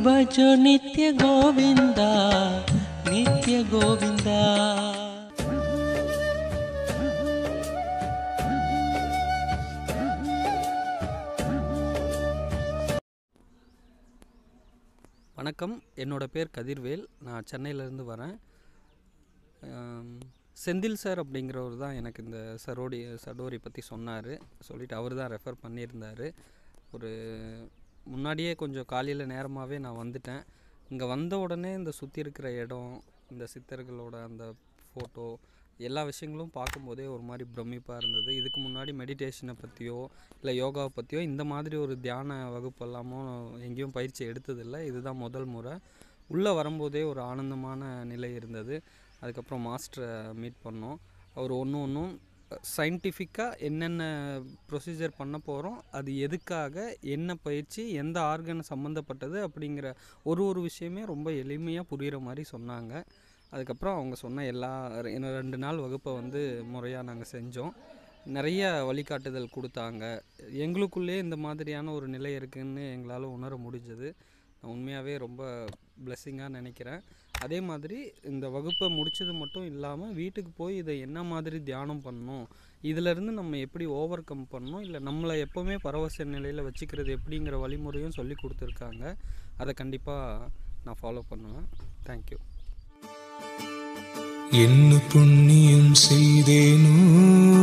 ಭಜೋ ನಿತ್ಯ ಗೋವಿಂದ ನಿತ್ಯ ಗೋವಿಂದ வணக்கம் என்னோட பேர் கதிர்வேல் நான் சென்னையிலேருந்து வரேன் ஆம், செந்தில் சார் அப்படிங்கிறவர் தான் எனக்கு இந்த சரோடி சடோரி பற்றி சொன்னார் சொல்லிட்டு அவர் தான் ரெஃபர் பண்ணியிருந்தார் ஒரு முன்னாடியே கொஞ்சம் காலையில் நேரமாகவே நான் வந்துட்டேன் இங்கே வந்த உடனே இந்த சுற்றி இருக்கிற இடம் இந்த சித்தர்களோட அந்த ஃபோட்டோ எல்லா விஷயங்களும் பார்க்கும்போதே ஒரு மாதிரி பிரமிப்பாக இருந்தது இதுக்கு முன்னாடி மெடிடேஷனை பற்றியோ இல்லை யோகாவை பற்றியோ இந்த மாதிரி ஒரு தியான வகுப்பெல்லாமோ எங்கேயும் பயிற்சி எடுத்ததில்லை இதுதான் முதல் முறை உள்ளே வரும்போதே ஒரு ஆனந்தமான நிலை இருந்தது அதுக்கப்புறம் மாஸ்டரை மீட் பண்ணோம் அவர் ஒன்று ஒன்றும் சயின்டிஃபிக்காக என்னென்ன ப்ரொசீஜர் பண்ண போகிறோம் அது எதுக்காக என்ன பயிற்சி எந்த ஆர்கன் சம்மந்தப்பட்டது அப்படிங்கிற ஒரு ஒரு விஷயமே ரொம்ப எளிமையாக புரிகிற மாதிரி சொன்னாங்க அதுக்கப்புறம் அவங்க சொன்ன எல்லா இன்னும் ரெண்டு நாள் வகுப்பை வந்து முறையாக நாங்கள் செஞ்சோம் நிறைய வழிகாட்டுதல் கொடுத்தாங்க எங்களுக்குள்ளே இந்த மாதிரியான ஒரு நிலை இருக்குன்னு எங்களால் உணர முடிஞ்சது நான் உண்மையாகவே ரொம்ப பிளெஸ்ஸிங்காக நினைக்கிறேன் அதே மாதிரி இந்த வகுப்பை முடிச்சது மட்டும் இல்லாமல் வீட்டுக்கு போய் இதை என்ன மாதிரி தியானம் பண்ணணும் இதிலேருந்து நம்ம எப்படி ஓவர் கம் பண்ணணும் இல்லை நம்மளை எப்போவுமே பரவச நிலையில் வச்சுக்கிறது எப்படிங்கிற வழிமுறையும் சொல்லி கொடுத்துருக்காங்க அதை கண்டிப்பாக நான் ஃபாலோ பண்ணுவேன் தேங்க்யூ என்ன புண்ணியம் செய்தேனோ